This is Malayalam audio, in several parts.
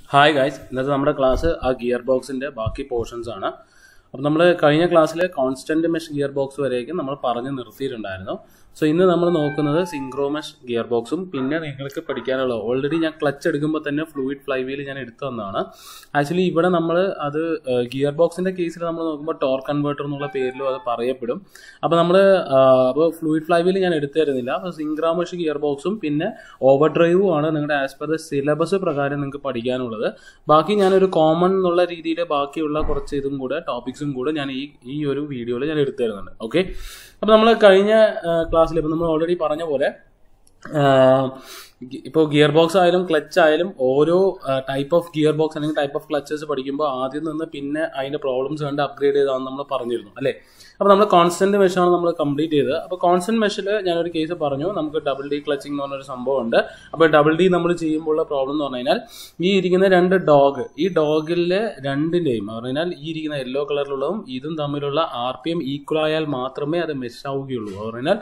ഹായ് ഗായ്സ് ഇന്നത്തെ നമ്മുടെ ക്ലാസ് ആ ഗിയർ ബോക്സിന്റെ ബാക്കി പോർഷൻസ് ആണ് അപ്പം നമ്മൾ കഴിഞ്ഞ ക്ലാസ്സിൽ കോൺസ്റ്റന്റ് മെഷ് ഗിയർ ബോക്സ് വരെയൊക്കെ നമ്മൾ പറഞ്ഞു നിർത്തിയിട്ടുണ്ടായിരുന്നു സോ ഇന്ന് നമ്മൾ നോക്കുന്നത് സിങ്ക്രോമെഷ് ഗിയർ ബോക്സും പിന്നെ നിങ്ങൾക്ക് പഠിക്കാനുള്ള ഓൾറെഡി ഞാൻ ക്ലച്ച് എടുക്കുമ്പോൾ തന്നെ ഫ്ലൂയിഡ് ഫ്ലൈ വീൽ ഞാൻ എടുത്തു തന്നതാണ് ആക്ച്വലി ഇവിടെ നമ്മൾ അത് ഗിയർ ബോക്സിന്റെ കേസിൽ നമ്മൾ നോക്കുമ്പോൾ ടോർ കൺവേർട്ടർ എന്നുള്ള പേരിലും അത് പറയപ്പെടും അപ്പോൾ നമ്മൾ അപ്പോൾ ഫ്ലൂയിഡ് ഫ്ലൈ വീൽ ഞാൻ എടുത്തു തരുന്നില്ല അപ്പോൾ സിങ്ക്രാമഷ് ഗിയർ ബോക്സും പിന്നെ ഓവർ ഡ്രൈവും ആണ് നിങ്ങളുടെ ആസ് പെർ ദ സിലബസ് പ്രകാരം നിങ്ങൾക്ക് പഠിക്കാനുള്ളത് ബാക്കി ഞാനൊരു കോമൺ എന്നുള്ള രീതിയിൽ ബാക്കിയുള്ള കുറച്ച് ഇതും കൂടെ ടോപ്പിക്സും കൂടെ ഞാൻ ഈ ഈ ഒരു വീഡിയോയിൽ ഞാൻ എടുത്തു തരുന്നുണ്ട് ഓക്കെ അപ്പോൾ നമ്മൾ കഴിഞ്ഞ ക്ലാസ്സിൽ ഇപ്പം നമ്മൾ ഓൾറെഡി പറഞ്ഞ പോലെ ഇപ്പോൾ ഗിയർ ബോക്സ് ആയാലും ക്ലച്ച് ആയാലും ഓരോ ടൈപ്പ് ഓഫ് ഗിയർ ബോക്സ് അല്ലെങ്കിൽ ടൈപ്പ് ഓഫ് ക്ലച്ചസ് പഠിക്കുമ്പോൾ ആദ്യം നിന്ന് പിന്നെ അതിന്റെ പ്രോബ്ലംസ് കണ്ട് അപ്ഗ്രേഡ് ചെയ്താണെന്ന് നമ്മൾ പറഞ്ഞിരുന്നു അല്ലേ അപ്പോൾ നമ്മൾ കോൺസ്റ്റന്റ് മെഷാണ് നമ്മൾ കംപ്ലീറ്റ് ചെയ്തത് അപ്പോൾ കോൺസ്റ്റന്റ് മെഷിൽ ഞാനൊരു കേസ് പറഞ്ഞു നമുക്ക് ഡബിൾ ഡി ക്ലച്ചിങ് എന്ന് പറഞ്ഞൊരു സംഭവം ഉണ്ട് അപ്പോൾ ഡബിൾ ഡി നമ്മൾ ചെയ്യുമ്പോഴുള്ള പ്രോബ്ലം എന്ന് പറഞ്ഞു കഴിഞ്ഞാൽ ഈ ഇരിക്കുന്ന രണ്ട് ഡോഗ് ഈ ഡോഗിലെ രണ്ടിന്റെയും എന്ന് പറഞ്ഞാൽ ഈ ഇരിക്കുന്ന യെല്ലോ കളറിലുള്ളതും ഇതും തമ്മിലുള്ള ആർ പി എം ഈക്വൽ ആയാൽ മാത്രമേ അത് മെഷ് ആവുകയുള്ളൂ എന്ന് പറഞ്ഞാൽ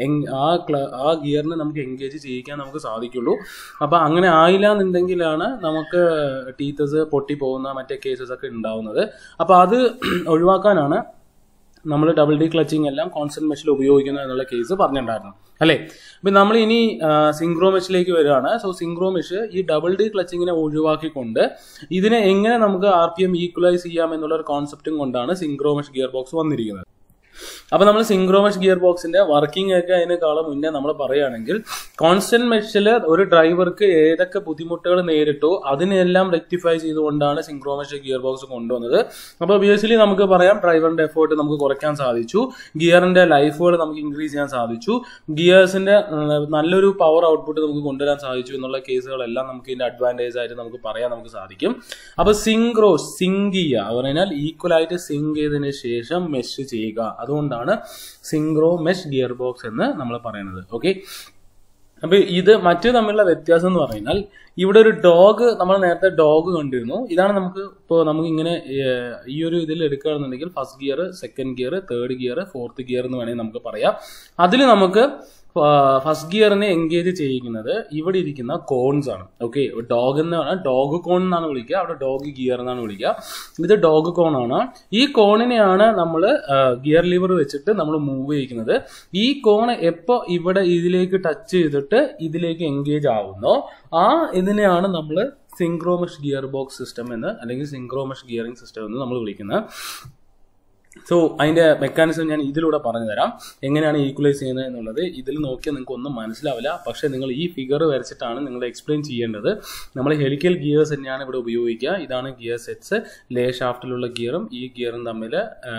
ആ ആ ഗിയറിനെ നമുക്ക് എൻഗേജ് ചെയ്യിക്കാൻ നമുക്ക് സാധിക്കുള്ളൂ അപ്പോൾ അങ്ങനെ ആയില്ല എന്നുണ്ടെങ്കിലാണ് നമുക്ക് ടീച്ചേഴ്സ് പൊട്ടി പോകുന്ന മറ്റേ കേസസ് ഒക്കെ ഉണ്ടാവുന്നത് അപ്പോൾ അത് ഒഴിവാക്കാനാണ് നമ്മൾ ഡബിൾ ഡി ക്ലച്ചിങ് എല്ലാം കോൺസ്റ്റന്റ് മെഷിൽ ഉപയോഗിക്കുന്നത് എന്നുള്ള കേസ് പറഞ്ഞിട്ടുണ്ടായിരുന്നു അല്ലേ അപ്പം നമ്മൾ ഇനി സിങ്ക്രോ മെഷിലേക്ക് വരികയാണ് സോ സിങ്ക്രോ മെഷ് ഈ ഡബിൾ ഡി ക്ലച്ചിങ്ങിനെ ഒഴിവാക്കിക്കൊണ്ട് ഇതിനെ എങ്ങനെ നമുക്ക് ആർ പി എം ഈക്വലൈസ് ചെയ്യാം എന്നുള്ള ഒരു കോൺസെപ്റ്റും കൊണ്ടാണ് സിങ്ക്രോ മെഷ് ഗിയർ ബോക്സ് വന്നിരിക്കുന്നത് അപ്പൊ നമ്മൾ സിങ്ക്രോമഷ് ഗിയർ ബോക്സിന്റെ വർക്കിംഗ് ഒക്കെ അതിനേക്കാളും മുന്നേ നമ്മൾ പറയുകയാണെങ്കിൽ കോൺസ്റ്റന്റ് മെഷിൽ ഒരു ഡ്രൈവർക്ക് ഏതൊക്കെ ബുദ്ധിമുട്ടുകൾ നേരിട്ടോ അതിനെല്ലാം റെക്ടിഫൈ ചെയ്തുകൊണ്ടാണ് സിങ്ക്രോമഷ് ഗിയർ ബോക്സ് കൊണ്ടുവന്നത് അപ്പോൾ ഒബിയസ്ലി നമുക്ക് പറയാം ഡ്രൈവറിന്റെ എഫേർട്ട് നമുക്ക് കുറയ്ക്കാൻ സാധിച്ചു ഗിയറിന്റെ ലൈഫുകൾ നമുക്ക് ഇൻക്രീസ് ചെയ്യാൻ സാധിച്ചു ഗിയേഴ്സിന്റെ നല്ലൊരു പവർ ഔട്ട്പുട്ട് നമുക്ക് കൊണ്ടുവരാൻ സാധിച്ചു എന്നുള്ള കേസുകളെല്ലാം നമുക്ക് ഇതിന്റെ അഡ്വാൻറ്റേജ് ആയിട്ട് നമുക്ക് പറയാൻ നമുക്ക് സാധിക്കും അപ്പൊ സിങ്ക്രോ സിങ്ക് ചെയ്യുക പറഞ്ഞാൽ ഈക്വൽ ആയിട്ട് സിങ്ക് ചെയ്തതിന് ശേഷം മെഷ് ചെയ്യുക അതുകൊണ്ടാണ് സിങ്ക്രോ മെഷ് ഗിയർ ബോക്സ് എന്ന് നമ്മൾ പറയുന്നത് ഓക്കെ അപ്പൊ ഇത് മറ്റു തമ്മിലുള്ള വ്യത്യാസം എന്ന് പറഞ്ഞാൽ ഇവിടെ ഒരു ഡോഗ് നമ്മൾ നേരത്തെ ഡോഗ് കണ്ടിരുന്നു ഇതാണ് നമുക്ക് ഇപ്പോൾ നമുക്ക് ഇങ്ങനെ ഈ ഒരു ഇതിൽ എടുക്കുകയാണെന്നുണ്ടെങ്കിൽ first gear second gear third gear fourth gear എന്ന് വേണമെങ്കിൽ നമുക്ക് പറയാം അതിൽ നമുക്ക് ഫസ്റ്റ് ഗിയറിനെ എൻഗേജ് ചെയ്യിക്കുന്നത് ഇവിടെ ഇരിക്കുന്ന കോൺസ് ആണ് ഓക്കെ ഡോഗ് എന്ന് പറഞ്ഞാൽ ഡോഗ് കോൺ എന്നാണ് വിളിക്കുക അവിടെ ഡോഗ് ഗിയർ എന്നാണ് വിളിക്കുക ഇത് ഡോഗ് കോൺ ആണ് ഈ കോണിനെയാണ് നമ്മൾ ഗിയർ ലിവർ വെച്ചിട്ട് നമ്മൾ മൂവ് ചെയ്യിക്കുന്നത് ഈ കോൺ എപ്പോൾ ഇവിടെ ഇതിലേക്ക് ടച്ച് ചെയ്തിട്ട് ഇതിലേക്ക് എൻഗേജ് ആവുന്നോ ആ ഇതിനെയാണ് നമ്മൾ സിങ്ക്രോമഷ് ഗിയർ ബോക്സ് സിസ്റ്റം എന്ന് അല്ലെങ്കിൽ സിങ്ക്രോമഷ് ഗിയറിംഗ് സിസ്റ്റം എന്ന് നമ്മൾ വിളിക്കുന്നത് സോ അതിന്റെ മെക്കാനിസം ഞാൻ ഇതിലൂടെ പറഞ്ഞു തരാം എങ്ങനെയാണ് ഈക്വലൈസ് ചെയ്യുന്നത് എന്നുള്ളത് ഇതിൽ നോക്കിയാൽ നിങ്ങൾക്ക് ഒന്നും മനസ്സിലാവില്ല പക്ഷേ നിങ്ങൾ ഈ ഫിഗർ വരച്ചിട്ടാണ് നിങ്ങൾ എക്സ്പ്ലെയിൻ ചെയ്യേണ്ടത് നമ്മൾ ഹെലിക്കൽ ഗിയേഴ്സ് തന്നെയാണ് ഇവിടെ ഉപയോഗിക്കുക ഇതാണ് ഗിയർ സെറ്റ്സ് ലേ ഷാഫ്റ്റിലുള്ള ഗിയറും ഈ ഗിയറും തമ്മിൽ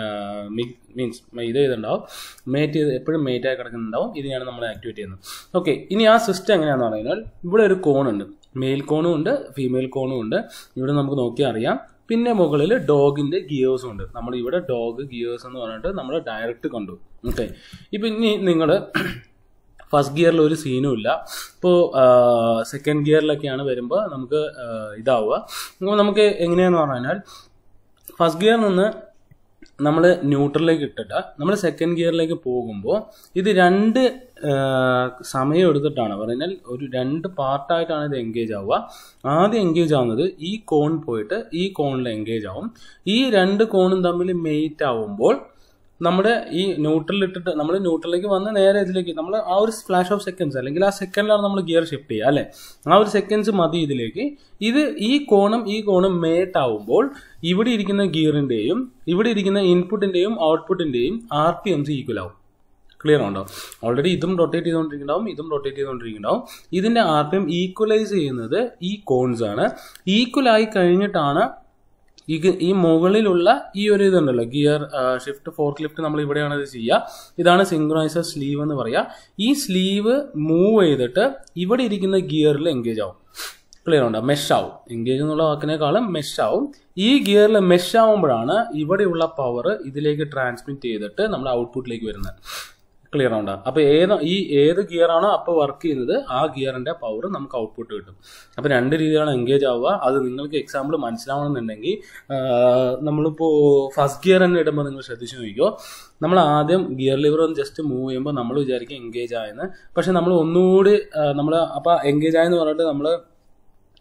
മീൻസ് ഇത് ചെയ്തിട്ടുണ്ടാവും മേറ്റ് ചെയ്ത് എപ്പോഴും മേറ്റ് ആയി കിടക്കുന്നുണ്ടാവും ഇതിനെയാണ് നമ്മൾ ആക്ടിവേറ്റ് ചെയ്യുന്നത് ഓക്കെ ഇനി ആ സിസ്റ്റം എങ്ങനെയാണെന്ന് പറഞ്ഞാൽ ഇവിടെ ഒരു കോണുണ്ട് മെയിൽ കോണും ഉണ്ട് ഫീമെയിൽ കോണും ഉണ്ട് ഇവിടെ നമുക്ക് നോക്കിയാൽ അറിയാം പിന്നെ മുകളിൽ ഡോഗിന്റെ ഗിയേഴ്സും ഉണ്ട് നമ്മൾ ഇവിടെ ഡോഗ് ഗിയേഴ്സ് എന്ന് പറഞ്ഞിട്ട് നമ്മൾ ഡയറക്റ്റ് കണ്ടു ഓക്കെ ഇപ്പം ഇനി നിങ്ങൾ ഫസ്റ്റ് ഗിയറിൽ ഒരു സീനും ഇല്ല ഇപ്പോൾ സെക്കൻഡ് ഗിയറിലൊക്കെയാണ് വരുമ്പോൾ നമുക്ക് ഇതാവുക അപ്പോൾ നമുക്ക് എങ്ങനെയാന്ന് പറഞ്ഞാൽ ഫസ്റ്റ് ഗിയറിൽ നിന്ന് നമ്മൾ ന്യൂട്രലിലേക്ക് ഇട്ടിട്ട് നമ്മൾ സെക്കൻഡ് ഗിയറിലേക്ക് പോകുമ്പോൾ ഇത് രണ്ട് സമയം എടുത്തിട്ടാണ് പറഞ്ഞാൽ ഒരു രണ്ട് പാർട്ടായിട്ടാണ് ഇത് എൻഗേജ് ആവുക ആദ്യം എൻഗേജ് ആവുന്നത് ഈ കോൺ പോയിട്ട് ഈ കോണിൽ എൻഗേജ് ആവും ഈ രണ്ട് കോണും തമ്മിൽ മെയ്റ്റ് ആവുമ്പോൾ നമ്മുടെ ഈ ന്യൂട്രൽ ഇട്ടിട്ട് നമ്മൾ ന്യൂട്രലിലേക്ക് വന്ന് നേരെ ഇതിലേക്ക് നമ്മൾ ആ ഒരു ഫ്ലാഷ് ഓഫ് സെക്കൻഡ്സ് അല്ലെങ്കിൽ ആ സെക്കൻഡിലാണ് നമ്മൾ ഗിയർ ഷിഫ്റ്റ് ചെയ്യുക അല്ലെ ആ ഒരു സെക്കൻഡ്സ് മതി ഇതിലേക്ക് ഇത് ഈ കോണും ഈ കോണും മേറ്റ് ആവുമ്പോൾ ഇവിടെ ഇരിക്കുന്ന ഗിയറിന്റെയും ഇവിടെ ഇരിക്കുന്ന ഇൻപുട്ടിന്റെയും ഔട്ട്പുട്ടിന്റെയും ആർ പി എംസ് ഈക്വൽ ആവും ക്ലിയർ ഉണ്ടോ ഓൾറെഡി ഇതും റൊട്ടേറ്റ് ചെയ്തുകൊണ്ടിരിക്കുന്നുണ്ടാവും ഇതും റൊട്ടേറ്റ് ചെയ്തുകൊണ്ടിരിക്കുന്നുണ്ടാവും ഇതിന്റെ ആർ പി എം ഈക്വലൈസ് ചെയ്യുന്നത് ഈ കോൺസ് ആണ് ഈക്വൽ ആയി കഴിഞ്ഞിട്ടാണ് ഈ ഈ മുകളിലുള്ള ഈ ഒരു ഇതുണ്ടല്ലോ ഗിയർ ഷിഫ്റ്റ് ഫോർക്ക് ലിഫ്റ്റ് നമ്മൾ ഇവിടെയാണ് ഇത് ചെയ്യുക ഇതാണ് സിങ്ക്രൈസർ സ്ലീവ് എന്ന് പറയുക ഈ സ്ലീവ് മൂവ് ചെയ്തിട്ട് ഇവിടെ ഇരിക്കുന്ന ഗിയറിൽ എൻഗേജ് ആവും ക്ലിയർ ഉണ്ടോ മെഷ് ആവും എൻഗേജ് എന്നുള്ള വാക്കിനേക്കാളും മെഷ് ആവും ഈ ഗിയറിൽ മെഷ് ആവുമ്പോഴാണ് ഇവിടെയുള്ള പവർ ഇതിലേക്ക് ട്രാൻസ്മിറ്റ് ചെയ്തിട്ട് നമ്മുടെ ഔട്ട്പുട്ടിലേക്ക് വരുന്നത് ക്ലിയർ ആവണ്ട അപ്പൊ ഏത് ഈ ഏത് ഗിയർ ആണോ അപ്പോൾ വർക്ക് ചെയ്യുന്നത് ആ ഗിയറിന്റെ പവർ നമുക്ക് ഔട്ട്പുട്ട് കിട്ടും അപ്പൊ രണ്ട് രീതിയിലാണ് എൻഗേജ് ആവുക അത് നിങ്ങൾക്ക് എക്സാമ്പിൾ മനസ്സിലാവണമെന്നുണ്ടെങ്കിൽ നമ്മളിപ്പോ ഫസ്റ്റ് ഗിയർ തന്നെ ഇടുമ്പോൾ നിങ്ങൾ ശ്രദ്ധിച്ചു നോക്കിക്കോ നമ്മൾ ആദ്യം ഗിയർ ലിവർ ഒന്ന് ജസ്റ്റ് മൂവ് ചെയ്യുമ്പോൾ നമ്മൾ വിചാരിക്കും എൻഗേജ് ആയെന്ന് പക്ഷെ നമ്മൾ ഒന്നുകൂടി നമ്മൾ അപ്പൊ എൻഗേജ് ആയെന്ന് പറഞ്ഞിട്ട് നമ്മൾ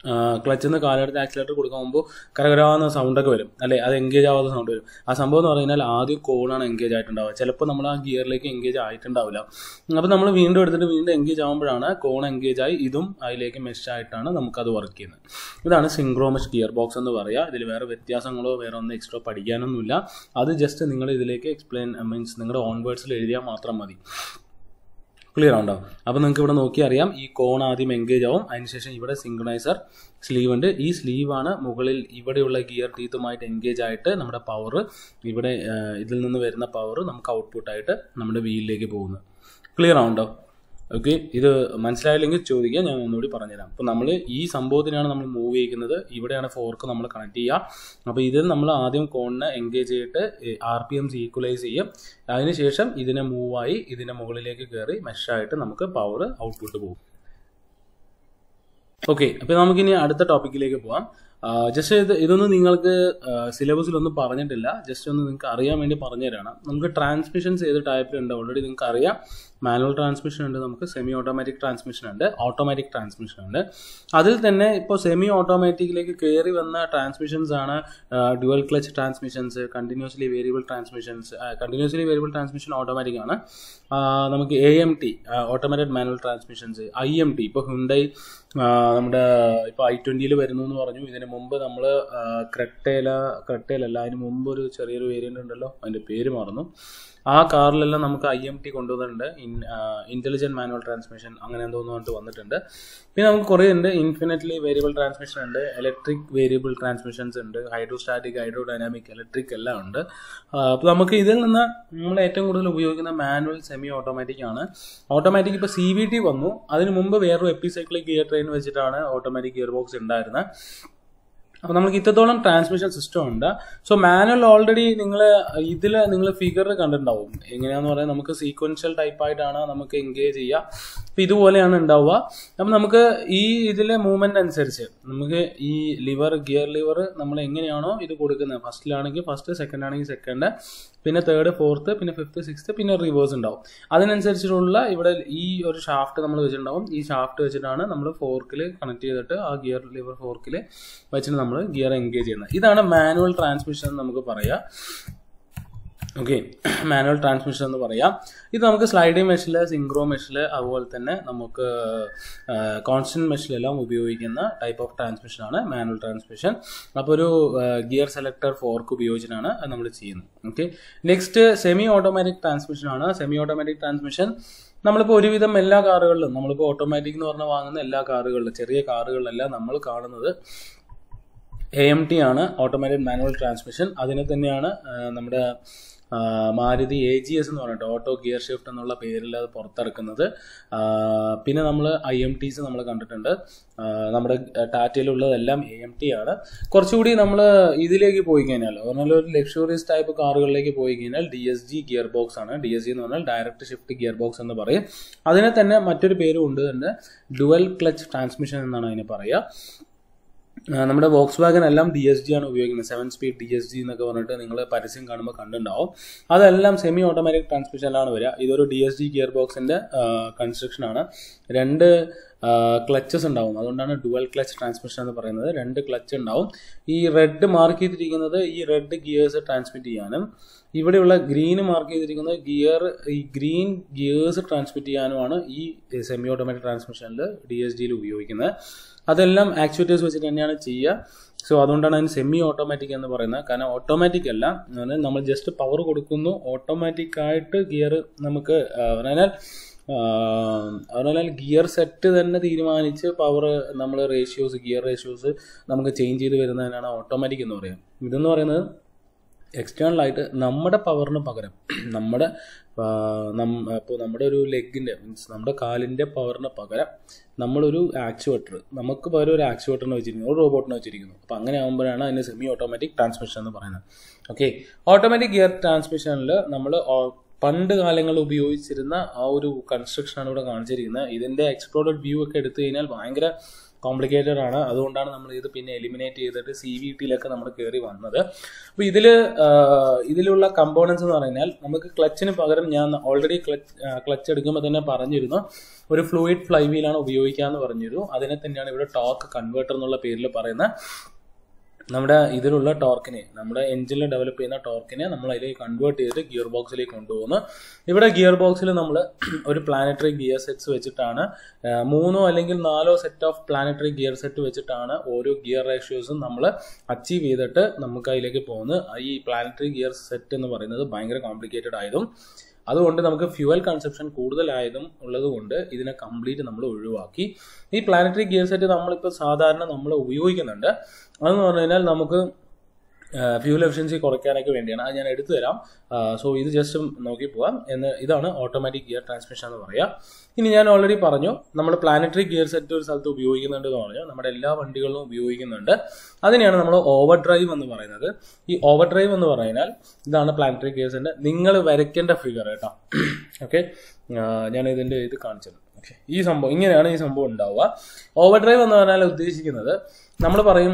ക്ലച്ചിൽ നിന്ന് കാലെടുത്ത് ആക്സിലേറ്റർ കൊടുക്കുമ്പോൾ കരകരാന്ന സൗണ്ടൊക്കെ വരും അല്ലേ അത് എൻഗേജ് ആവാത്ത സൗണ്ട് വരും ആ സംഭവം എന്ന് പറഞ്ഞാൽ ആദ്യം കോണാണ് എൻഗേജ് ആയിട്ടുണ്ടാവുക ചിലപ്പോൾ നമ്മൾ ആ ഗിയറിലേക്ക് എൻഗേജ് ആയിട്ടുണ്ടാവില്ല അപ്പോൾ നമ്മൾ വീണ്ടും എടുത്തിട്ട് വീണ്ടും എൻഗേജ് ആകുമ്പോഴാണ് കോൺ എൻഗേജ് ആയി ഇതും അതിലേക്ക് മെഷ് ആയിട്ടാണ് നമുക്കത് വർക്ക് ചെയ്യുന്നത് ഇതാണ് സിങ്ക്രോമസ് ഗിയർ ബോക്സ് എന്ന് പറയുക ഇതിൽ വേറെ വ്യത്യാസങ്ങളോ വേറെ ഒന്നും എക്സ്ട്രാ പഠിക്കാനൊന്നുമില്ല അത് ജസ്റ്റ് നിങ്ങൾ ഇതിലേക്ക് എക്സ്പ്ലെയിൻ മീൻസ് നിങ്ങളുടെ ഓൺ വേർഡ്സിൽ എഴുതിയാൽ മാത്രം മതി ക്ലിയർ ആവുണ്ടോ അപ്പോൾ നിങ്ങൾക്ക് ഇവിടെ നോക്കി അറിയാം ഈ കോൺ ആദ്യം എൻഗേജ് ആവും അതിനുശേഷം ഇവിടെ സിങ്ക്രണൈസർ സ്ലീവ് ഉണ്ട് ഈ സ്ലീവാണ് മുകളിൽ ഇവിടെയുള്ള ഗിയർ ടീത്തുമായിട്ട് എൻഗേജ് ആയിട്ട് നമ്മുടെ പവർ ഇവിടെ ആ, ഇതിൽ നിന്ന് വരുന്ന പവർ നമുക്ക് ഔട്ട്പുട്ടായിട്ട് നമ്മുടെ വീലിലേക്ക് പോകുന്നത് ക്ലിയർ ആവുണ്ടോ ഓക്കെ ഇത് മനസ്സിലായില്ലെങ്കിൽ ചോദിക്കുക ഞാൻ ഒന്നുകൂടി പറഞ്ഞുതരാം അപ്പോൾ നമ്മൾ ഈ സംഭവത്തിനാണ് നമ്മൾ മൂവ് ചെയ്യിക്കുന്നത് ഇവിടെയാണ് ഫോർക്ക് നമ്മൾ കണക്ട് ചെയ്യുക അപ്പോൾ ഇതിൽ നമ്മൾ ആദ്യം കോണിനെ എൻഗേജ് ചെയ്തിട്ട് ആർ പി എംസ് ഈക്വലൈസ് ചെയ്യും അതിനുശേഷം ഇതിനെ മൂവായി ഇതിനെ മുകളിലേക്ക് കയറി മെഷായിട്ട് നമുക്ക് പവർ ഔട്ട്പുട്ട് പോകും ഓക്കെ അപ്പോൾ നമുക്കിനി അടുത്ത ടോപ്പിക്കിലേക്ക് പോവാം ജസ്റ്റ് ഇത് ഇതൊന്നും നിങ്ങൾക്ക് സിലബസിലൊന്നും പറഞ്ഞിട്ടില്ല ജസ്റ്റ് ഒന്ന് നിങ്ങൾക്ക് അറിയാൻ വേണ്ടി പറഞ്ഞുതരാണ് നമുക്ക് ട്രാൻസ്മിഷൻസ് ഏത് ടൈപ്പിലുണ്ട് ഓൾറെഡി നിങ്ങൾക്ക് അറിയാം മാനുവൽ ട്രാൻസ്മിഷൻ ഉണ്ട് നമുക്ക് സെമി ഓട്ടോമാറ്റിക് ട്രാൻസ്മിഷൻ ഉണ്ട് ഓട്ടോമാറ്റിക് ട്രാൻസ്മിഷൻ ഉണ്ട് അതിൽ തന്നെ ഇപ്പോൾ സെമി ഓട്ടോമാറ്റിക്കിലേക്ക് കയറി വന്ന ട്രാൻസ്മിഷൻസ് ആണ് dual clutch transmissions continuously variable transmissions continuously variable transmission automatic ആണ് ആ, നമുക്ക് A M T automated manual transmissions I M T ഇപ്പോൾ ഹുണ്ടൈ നമ്മുടെ ഇപ്പോൾ ഐ ട്വൻറ്റിയിൽ വരുന്നു എന്ന് പറഞ്ഞു ഇതിന് മുമ്പ് നമ്മൾ ക്രെട്ടയില ക്രെട്ടയിലല്ല അതിന് മുമ്പ് ഒരു ചെറിയൊരു വേരിയൻ്റ് ഉണ്ടല്ലോ അതിൻ്റെ പേര് മറന്നു ആ കാറിലെല്ലാം നമുക്ക് ഐ എം ടി കൊണ്ടുവന്നിട്ടുണ്ട് ഇൻ ഇൻ്റലിജൻറ്റ് മാനുവൽ ട്രാൻസ്മിഷൻ അങ്ങനെ എന്തോന്ന് പറഞ്ഞിട്ട് വന്നിട്ടുണ്ട് പിന്നെ നമുക്ക് കുറേ ഉണ്ട് ഇൻഫിനിറ്റ്ലി വേരിയബിൾ ട്രാൻസ്മിഷൻ ഉണ്ട് ഇലക്ട്രിക് വേരിയബിൾ ട്രാൻസ്മിഷൻസ് ഉണ്ട് ഹൈഡ്രോസ്റ്റാറ്റിക് ഹൈഡ്രോ ഡൈനാമിക് ഇലക്ട്രിക് എല്ലാം ഉണ്ട് അപ്പോൾ നമുക്ക് ഇതിൽ നിന്ന് നമ്മൾ ഏറ്റവും കൂടുതൽ ഉപയോഗിക്കുന്ന മാനുവൽ സെമി ഓട്ടോമാറ്റിക് ആണ് ഓട്ടോമാറ്റിക് ഇപ്പോൾ സി വി ടി വന്നു അതിന് മുമ്പ് വേറൊരു എപ്പിസൈക്ലിക് ഗിയർ ട്രെയിൻ വെച്ചിട്ടാണ് ഓട്ടോമാറ്റിക് ഗിയർ ബോക്സ് ഉണ്ടായിരുന്നത് അപ്പോൾ നമുക്ക് ഇത്രത്തോളം ട്രാൻസ്മിഷൻ സിസ്റ്റം ഉണ്ട് സോ മാനുവൽ ഓൾറെഡി നിങ്ങൾ ഇതിൽ നിങ്ങൾ ഫിഗർ കണ്ടിട്ടുണ്ടാവും എങ്ങനെയാന്ന് പറയാൻ നമുക്ക് സീക്വൻഷ്യൽ ടൈപ്പ് ആയിട്ടാണ് നമുക്ക് എൻഗേജ് ചെയ്യുക അപ്പം ഇതുപോലെയാണ് ഉണ്ടാവുക അപ്പം നമുക്ക് ഈ ഇതിലെ മൂവ്മെന്റ് അനുസരിച്ച് നമുക്ക് ഈ ലിവർ ഗിയർ ലിവർ നമ്മൾ എങ്ങനെയാണോ ഇത് കൊടുക്കുന്നത് ഫസ്റ്റിലാണെങ്കിൽ ഫസ്റ്റ് സെക്കൻഡ് ആണെങ്കിൽ സെക്കൻഡ് പിന്നെ തേർഡ് ഫോർത്ത് പിന്നെ ഫിഫ്ത്ത് സിക്സ്ത്ത് പിന്നെ റിവേഴ്സ് ഉണ്ടാവും അതിനനുസരിച്ചിട്ടുള്ള ഇവിടെ ഈ ഒരു ഷാഫ്റ്റ് നമ്മൾ വെച്ചിട്ടുണ്ടാവും ഈ ഷാഫ്റ്റ് വെച്ചിട്ടാണ് നമ്മൾ ഫോർക്കിൽ കണക്ട് ചെയ്തിട്ട് ആ ഗിയർ ലിവർ ഫോർക്കിൽ വെച്ചിട്ട് നമ്മൾ ഗിയർ എൻഗേജ് ചെയ്യുന്നത് ഇതാണ് മാനുവൽ ട്രാൻസ്മിഷൻ എന്ന് നമുക്ക് പറയാം ഓക്കെ മാനുവൽ ട്രാൻസ്മിഷൻ എന്ന് പറയാം ഇത് നമുക്ക് സ്ലൈഡിംഗ് മെഷിൽ സിങ്ക്രോ മെഷിൽ അതുപോലെ തന്നെ നമുക്ക് കോൺസ്റ്റന്റ് മെഷിലെല്ലാം ഉപയോഗിക്കുന്ന ടൈപ്പ് ഓഫ് ട്രാൻസ്മിഷൻ ആണ് മാനുവൽ ട്രാൻസ്മിഷൻ അപ്പോൾ ഒരു ഗിയർ സെലക്ടർ ഫോർക്ക് ഉപയോഗിച്ചിട്ടാണ് അത് നമ്മൾ ചെയ്യുന്നത് okay next semi automatic transmission ആണ് സെമി ഓട്ടോമാറ്റിക് ട്രാൻസ്മിഷൻ നമ്മളിപ്പോൾ ഒരുവിധം എല്ലാ കാറുകളിലും നമ്മളിപ്പോൾ ഓട്ടോമാറ്റിക് എന്ന് പറഞ്ഞാൽ വാങ്ങുന്ന എല്ലാ കാറുകളിലും ചെറിയ കാറുകളിലെല്ലാം നമ്മൾ കാണുന്നത് എ എം ടി ആണ് ഓട്ടോമാറ്റിക് മാനുവൽ ട്രാൻസ്മിഷൻ അതിനെ തന്നെയാണ് ആ, നമ്മുടെ ആ, മാരുതി എ ജി എസ് എന്ന് പറഞ്ഞിട്ട് ഓട്ടോ ഗിയർ ഷിഫ്റ്റ് എന്നുള്ള പേരിൽ അത് പുറത്തിറക്കുന്നത് ആ, പിന്നെ നമ്മൾ ഐ എം ടീസ് നമ്മൾ കണ്ടിട്ടുണ്ട് ആ, നമ്മുടെ ടാറ്റയിലുള്ളതെല്ലാം എ എം ടി ആണ് കുറച്ചുകൂടി നമ്മൾ ഇതിലേക്ക് പോയി കഴിഞ്ഞാൽ പറഞ്ഞാൽ ഒരു ലക്ഷറീസ് ടൈപ്പ് കാറുകളിലേക്ക് പോയി കഴിഞ്ഞാൽ D S G gear box ആണ് ഡി എസ് ജി എന്ന് പറഞ്ഞാൽ ഡയറക്റ്റ് ഷിഫ്റ്റ് ഗിയർ ബോക്സ് എന്ന് പറയും അതിനെ തന്നെ മറ്റൊരു പേരും ഉണ്ട് തന്നെ ഡുവൽ ക്ലച്ച് ട്രാൻസ്മിഷൻ എന്നാണ് അതിന് പറയുക ആ, നമ്മുടെ വോക്സ് വാഗൻ എല്ലാം ഡി എസ് ജി ആണ് ഉപയോഗിക്കുന്നത് seven speed D S G എന്നൊക്കെ പറഞ്ഞിട്ട് നിങ്ങൾ പരസ്യം കാണുമ്പോൾ കണ്ടുണ്ടാവും അതെല്ലാം സെമി ഓട്ടോമാറ്റിക് ട്രാൻസ്മിഷനിലാണ് വരിക ഇതൊരു ഡി എസ് ജി ഗിയർ ബോക്സിന്റെ കൺസ്ട്രക്ഷൻ ആണ് രണ്ട് ക്ലച്ചസ് ഉണ്ടാവും അതുകൊണ്ടാണ് ഡുവൽ ക്ലച്ച് ട്രാൻസ്മിഷൻ എന്ന് പറയുന്നത് രണ്ട് ക്ലച്ച് ഉണ്ടാവും ഈ റെഡ് മാർക്ക് ചെയ്തിരിക്കുന്നത് ഈ റെഡ് ഗിയേഴ്സ് ട്രാൻസ്മിറ്റ് ചെയ്യാനും ഇവിടെയുള്ള ഗ്രീൻ മാർക്ക് ചെയ്തിരിക്കുന്നത് ഗിയർ ഈ ഗ്രീൻ ഗിയേഴ്സ് ട്രാൻസ്മിറ്റ് ചെയ്യാനുമാണ് ഈ സെമി ഓട്ടോമാറ്റിക് ട്രാൻസ്മിഷനിൽ ഡി എസ് ജിയിൽ ഉപയോഗിക്കുന്നത് അതെല്ലാം ആക്ച്വേറ്റേഴ്സ് വെച്ചിട്ട് തന്നെയാണ് ചെയ്യുക സോ അതുകൊണ്ടാണ് അതിന് സെമി ഓട്ടോമാറ്റിക് എന്ന് പറയുന്നത് കാരണം ഓട്ടോമാറ്റിക് അല്ല അതായത് നമ്മൾ ജസ്റ്റ് പവർ കൊടുക്കുന്നു ഓട്ടോമാറ്റിക് ആയിട്ട് ഗിയർ നമുക്ക് ആ, പറഞ്ഞാൽ ആ, പറഞ്ഞാൽ ഗിയർ സെറ്റ് തന്നെ തീരുമാനിച്ച് പവർ നമ്മൾ റേഷ്യോസ് ഗിയർ റേഷ്യോസ് നമുക്ക് ചേഞ്ച് ചെയ്ത് വരുന്നതിനാണ് ഓട്ടോമാറ്റിക് എന്ന് പറയുന്നത് ഇതെന്ന് പറയുന്നത് എക്സ്റ്റേണൽ ആയിട്ട് നമ്മുടെ പവറിന് പകരം നമ്മുടെ ഇപ്പോൾ നമ്മുടെ ഒരു ലെഗിൻ്റെ മീൻസ് നമ്മുടെ കാലിൻ്റെ പവറിന് പകരം നമ്മളൊരു ആക്ച്വേറ്റർ നമുക്ക് പകരം ഒരു ആക്ച്വേറ്ററിനെ വെച്ചിരിക്കുന്നു ഒരു റോബോട്ടിനെ വെച്ചിരിക്കുന്നു അപ്പോൾ അങ്ങനെ ആകുമ്പോഴാണ് അതിന് സെമി ഓട്ടോമാറ്റിക് ട്രാൻസ്മിഷൻ എന്ന് പറയുന്നത് ഓക്കെ ഓട്ടോമാറ്റിക് ഗിയർ ട്രാൻസ്മിഷനിൽ നമ്മൾ പണ്ട് കാലങ്ങളിൽ ഉപയോഗിച്ചിരുന്ന ആ ഒരു കൺസ്ട്രക്ഷനാണ് ഇവിടെ കാണിച്ചിരിക്കുന്നത് ഇതിൻ്റെ എക്സ്പ്ലോർഡ് വ്യൂ ഒക്കെ എടുത്തു കഴിഞ്ഞാൽ ഭയങ്കര കോംപ്ലിക്കേറ്റഡ് ആണ് അതുകൊണ്ടാണ് നമ്മൾ ഇത് പിന്നെ എലിമിനേറ്റ് ചെയ്തിട്ട് സി വി ടിയിലൊക്കെ നമ്മൾ കയറി വന്നത് അപ്പോൾ ഇതിൽ ഇതിലുള്ള കമ്പോണൻസ് എന്ന് പറഞ്ഞാൽ നമുക്ക് ക്ലച്ചിന് പകരം ഞാൻ ഓൾറെഡി ക്ലച്ച് ക്ലച്ച് എടുക്കുമ്പോൾ തന്നെ പറഞ്ഞിരുന്നു ഒരു ഫ്ലൂയിഡ് ഫ്ലൈ വീലാണ് ഉപയോഗിക്കാമെന്ന് പറഞ്ഞിരുന്നു അതിനെ തന്നെയാണ് ഇവിടെ ടോർക്ക് കൺവേർട്ടർ എന്നുള്ള പേരിൽ പറയുന്ന നമ്മുടെ ഇതിലുള്ള ടോർക്കിനെ നമ്മുടെ എഞ്ചിനിൽ ഡെവലപ്പ് ചെയ്യുന്ന ടോർക്കിനെ നമ്മൾ അതിലേക്ക് കൺവേർട്ട് ചെയ്ത് ഗിയർ ബോക്സിലേക്ക് കൊണ്ടുപോകുന്നു ഇവിടെ ഗിയർ ബോക്സിൽ നമ്മൾ ഒരു പ്ലാനറ്ററി ഗിയർ സെറ്റ്സ് വെച്ചിട്ടാണ് ആ, മൂന്നോ അല്ലെങ്കിൽ നാലോ set of planetary gear set വെച്ചിട്ടാണ് ഓരോ ഗിയർ റേഷ്യോസും നമ്മൾ അച്ചീവ് ചെയ്തിട്ട് നമുക്ക് അതിലേക്ക് പോകുന്നത് ഈ പ്ലാനറ്ററി ഗിയർ സെറ്റ് എന്ന് പറയുന്നത് ഭയങ്കര കോംപ്ലിക്കേറ്റഡ് ആയതും അതുകൊണ്ട് നമുക്ക് ഫ്യൂവൽ കൺസപ്ഷൻ കൂടുതലായതും ഉള്ളത് കൊണ്ട് ഇതിനെ കംപ്ലീറ്റ് നമ്മൾ ഒഴിവാക്കി ഈ പ്ലാനറ്ററി ഗിയർ സെറ്റ് നമ്മളിപ്പോൾ സാധാരണ നമ്മൾ ഉപയോഗിക്കുന്നുണ്ട് അതെന്ന് പറഞ്ഞു കഴിഞ്ഞാൽ നമുക്ക് ഫ്യൂൽ എഫിഷ്യൻസി കുറയ്ക്കാനൊക്കെ വേണ്ടിയാണ് അത് ഞാൻ എടുത്തു തരാം സോ ഇത് ജസ്റ്റ് നോക്കി പോവാം എന്ന് ഇതാണ് ഓട്ടോമാറ്റിക് ഗിയർ ട്രാൻസ്മിഷൻ എന്ന് പറയാം ഇനി ഞാൻ ഓൾറെഡി പറഞ്ഞു നമ്മൾ പ്ലാനറ്ററി ഗിയർ സെറ്റ് ഒരു സ്ഥലത്ത് ഉപയോഗിക്കുന്നുണ്ട് എന്ന് പറഞ്ഞു നമ്മുടെ എല്ലാ വണ്ടികളിലും ഉപയോഗിക്കുന്നുണ്ട് അതിനെയാണ് നമ്മൾ ഓവർ ഡ്രൈവ് എന്ന് പറയുന്നത് ഈ ഓവർ ഡ്രൈവ് എന്ന് പറഞ്ഞാൽ ഇതാണ് പ്ലാനറ്ററി ഗിയർ സെറ്റ് നിങ്ങൾ വരയ്ക്കേണ്ട ഫിഗർ കേട്ടോ ഓക്കെ ഞാൻ ഇതിൻ്റെ ഇത് കാണിച്ചത് ഓക്കെ ഈ സംഭവം ഇങ്ങനെയാണ് ഈ സംഭവം ഉണ്ടാവുക ഓവർ ഡ്രൈവ് എന്ന് പറഞ്ഞാൽ ഉദ്ദേശിക്കുന്നത് നമ്മൾ പറയും